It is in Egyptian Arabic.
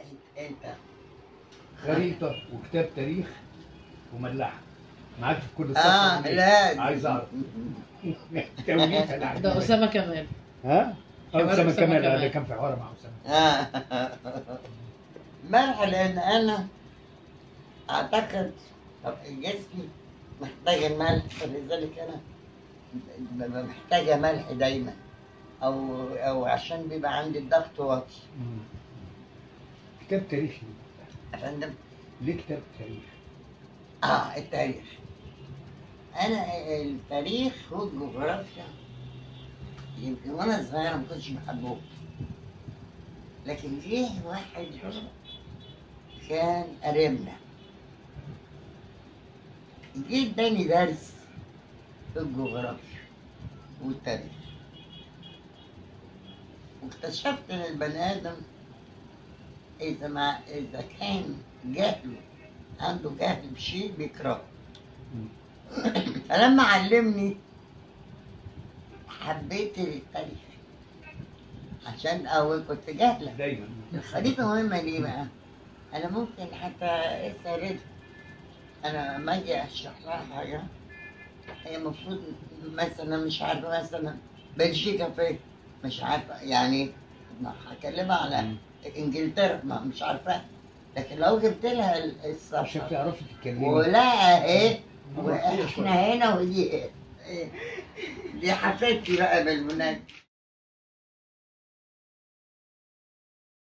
انت خريطه وكتاب تاريخ وملاحه ما عادش في كل اه صفحه لا عايز اعرف توليفه العجيبة. ده اسامه كمال ها؟ كمال أسامة أسامة كمال كمال. اللي كان في حوار مع أسامة آه. ملح لان انا اعتقد طب جسمي محتاج الملح فلذلك انا ببقى محتاجه ملح دايما او او عشان بيبقى عندي الضغط واطي كتاب تاريخ عشان ده ليه كتاب تاريخ؟ اه التاريخ انا التاريخ والجغرافيا يمكن وانا صغير ما كنتش بحبهم لكن جه واحد كان قريبنا جه اداني درس في الجغرافيا والتاريخ واكتشفت ان البني ادم اذا ما اذا كان جهله عنده جهل بشيء بيكرهه فلما علمني حبيت التاريخ عشان اول كنت جاهله دايما الخريطه مهمه ليه بقى؟ انا ممكن حتى لسه رد انا لما اجي اشرح لها حاجه هي المفروض مثلا مش عارفه مثلا بلجيكا فين مش عارفه يعني ما هكلمها على انجلترا ما مش عارفه لكن لو جبت لها عشان الصفحه تعرفي تتكلمي ولا اهي نمطية شوية. واحنا هنا ودي دي حفيدتي بقى بالمناسبه